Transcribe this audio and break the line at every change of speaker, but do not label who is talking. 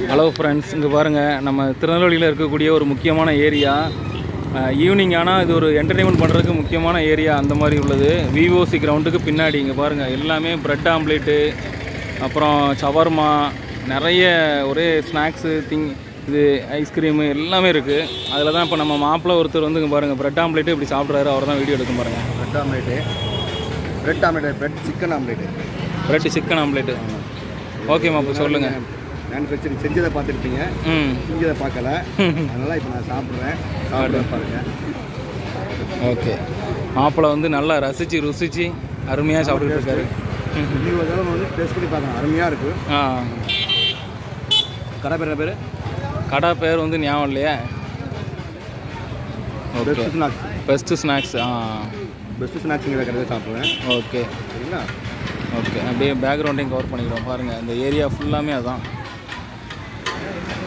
hello friends இங்கே பாருங்கள் நம்ம திருநெல்வேலியில் இருக்கக்கூடிய ஒரு முக்கியமான ஏரியா ஈவினிங் ஆனால் இது ஒரு என்டர்டெயின்மெண்ட் பண்ணுறதுக்கு முக்கியமான ஏரியா அந்த மாதிரி உள்ளது விவோசி கிரவுண்டுக்கு பின்னாடி இங்கே பாருங்கள் எல்லாமே பிரெட் ஆம்லேட்டு அப்புறம் சவர்மா நிறைய ஒரே ஸ்நாக்ஸு திங் இது ஐஸ்கிரீமு எல்லாமே இருக்குது அதில் தான் இப்போ நம்ம மாப்பிள்ளை ஒருத்தர் வந்து இங்கே பாருங்கள் பிரெட் ஆம்லேட்டு இப்படி சாப்பிட்றாரு அவர் தான் வீடியோ எடுக்கும் பாருங்கள்
bread omelette bread omelette bread chicken omelette
bread chicken omelette ஓகேம்மா இப்போ சொல்லுங்கள்
மேனுஃபேக்சரிங் செஞ்சதை பார்த்துருப்பீங்க
ம்
செஞ்சதை பார்க்கல அதனால் இப்போ நான் சாப்பிட்றேன் சாப்பிட்றேன் பாருங்க
ஓகே மாப்பிள்ளை வந்து நல்லா ரசித்து ருசித்து அருமையாக சாப்பிட்டுட்டு இருக்காரு
இன்னைக்கு ஒரு தடவை வந்து டேஸ்ட் பண்ணி பார்க்கலாம் அருமையாக இருக்குது
ஆ
கடை பேர் பேர்
கடை பேர் வந்து ஞாபகம் இல்லையா okay
best snacks
best snacks ஆ
பெஸ்ட் ஸ்நாக்ஸுங்கிற கடையில் சாப்பிடுவேன்
ஓகே
சரிங்களா
ஓகே அப்படியே பேக்ரவுண்டையும் கவர் பண்ணிக்கிறோம் பாருங்கள் இந்த ஏரியா ஃபுல்லாமே அதான்